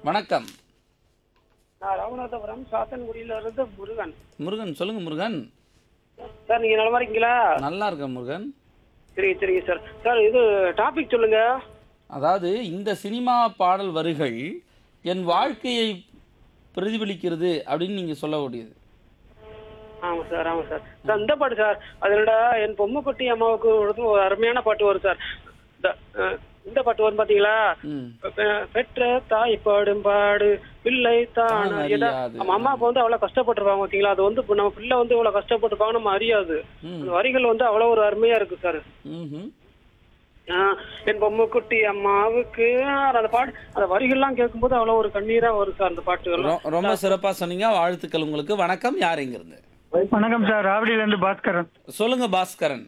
வணக்கம் நான் ராமநாதபுரம் சாத்தன்குடியில இருந்து முருகன் முருகன் சொல்லுங்க முருகன் சார் நீங்க நலமா இருக்கீங்களா நல்லா இருக்கேன் முருகன் சரிங்க சரிங்க சார் சார் இது டாபிக் சொல்லுங்க அதாவது இந்த சினிமா பாடல் வரிகள் என் வாழ்க்கையை பிரதிபலிக்கிறது அப்படின்னு நீங்க சொல்லக்கூடியது ஆமா சார் ஆமா சார் சார் இந்த பாட்டு சார் அதனோட என் பொம்மைக்குட்டி அம்மாவுக்கு ஒரு ஒரு அருமையான பாட்டு வரும் சார் இந்த, அஹ், இந்த பாட்டு வரும் பாத்தீங்களா ம் பெ- பெற்ற தாய் பாடும் பாடு பிள்ளை தான் தான் அறியதா. அறியாது. நம்ம அம்மாவுக்கு வந்து அவ்வளவு கஷ்டப்பட்டிருப்பாங்க பாத்தீங்களா அது வந்து இப்ப நம்ம பிள்ளை வந்து இவ்வளவு கஷ்டப்பட்டிருப்பாங்க நம்ம அறியாது ம் அந்த வரிகள் வந்து அவ்வளவு ஒரு அருமையா இருக்கு சார் ம்ஹும். ஆஹ் என் பொம்மை குட்டி அம்மாவுக்கு அந்த பாட்டு அந்த வரிகள்லாம் கேட்கும்போது அவ்வளவு ஒரு கண்ணீரா வரும் சார் அந்த பாட்டுகள் ரொ- ரொம்ப சிறப்பா சொன்னீங்க வாழ்த்துக்கள் உங்களுக்கு வணக்கம் யார் இருந்து வணக்கம் சார் ராவடியில இருந்து பாஸ்கரன் சொல்லுங்க பாஸ்கரன்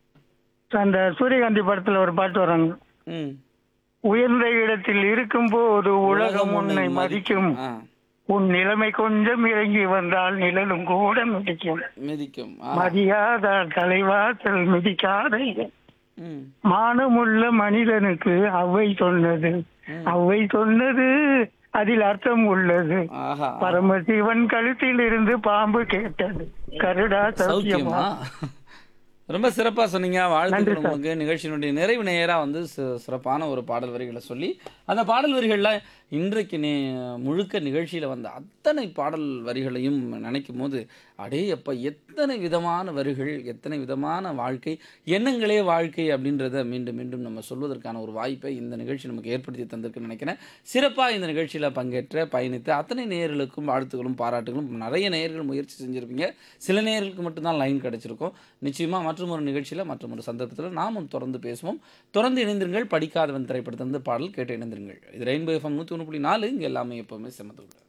அந்த சூரியகாந்தி படத்துல ஒரு பாட்டு வராங்க ம் உயர்ந்த இடத்தில் இருக்கும்போது உலகம் உன்னை மதிக்கும் ஆ, உன் நிலைமை கொஞ்சம் இறங்கி வந்தால் நிழலும் கூட மிதிக்கும் மிதிக்கும் ஆ, மதியாதால் தலைவாசல் மிதிக்காத இடம். ம் மானமுள்ள மனிதனுக்கு அவ்வை சொன்னது அவ்வை சொன்னது அதில் அர்த்தம் உள்ளது ஆஹா பரமசிவன் கழுத்தில் இருந்து பாம்பு கேட்டது கருடா சௌக்கியமா சௌக்கியமா ரொம்ப சிறப்பா சொன்னீங்க வாழ்த்துக்கள் உங்களுக்கு நிகழ்ச்சியினுடைய நிறைவு நேரா வந்து சி- சிறப்பான ஒரு பாடல் வரிகளை சொல்லி அந்த பாடல் வரிகள்ல இன்றைக்கு நே முழுக்க நிகழ்ச்சியில வந்த அத்தனை பாடல் வரிகளையும் நினைக்கும் போது அடே அப்ப எத்தனை விதமான வரிகள் எத்தனை விதமான வாழ்க்கை எண்ணங்களே வாழ்க்கை அப்படின்றத மீண்டும் மீண்டும் நம்ம சொல்வதற்கான ஒரு வாய்ப்பை இந்த நிகழ்ச்சி நமக்கு ஏற்படுத்தி தந்திருக்குன்னு நினைக்கிறேன் சிறப்பா இந்த நிகழ்ச்சியில பங்கேற்ற பயணித்த அத்தனை நேயர்களுக்கும் வாழ்த்துக்களும் பாராட்டுகளும் நிறைய நேயர்கள் முயற்சி செஞ்சிருப்பீங்க சில நேயர்களுக்கு மட்டும்தான் லைன் கிடைச்சிருக்கும் நிச்சயமா மற்றும் ஒரு நிகழ்ச்சியில மற்றும் ஒரு சந்தர்ப்பத்தில் நாமும் தொடர்ந்து பேசுவோம் தொடர்ந்து இணைந்திருங்கள் படிக்காதவன் திரைப்படத்திலிருந்து பாடல் கேட்டு இணைந்திருங்கள் இது ரெயின்போ எஃப்எம் நூற்றி ஒன்று புள்ளி நாலு இங்கே எல்லாமே எப்பவுமே செமத்துள்ள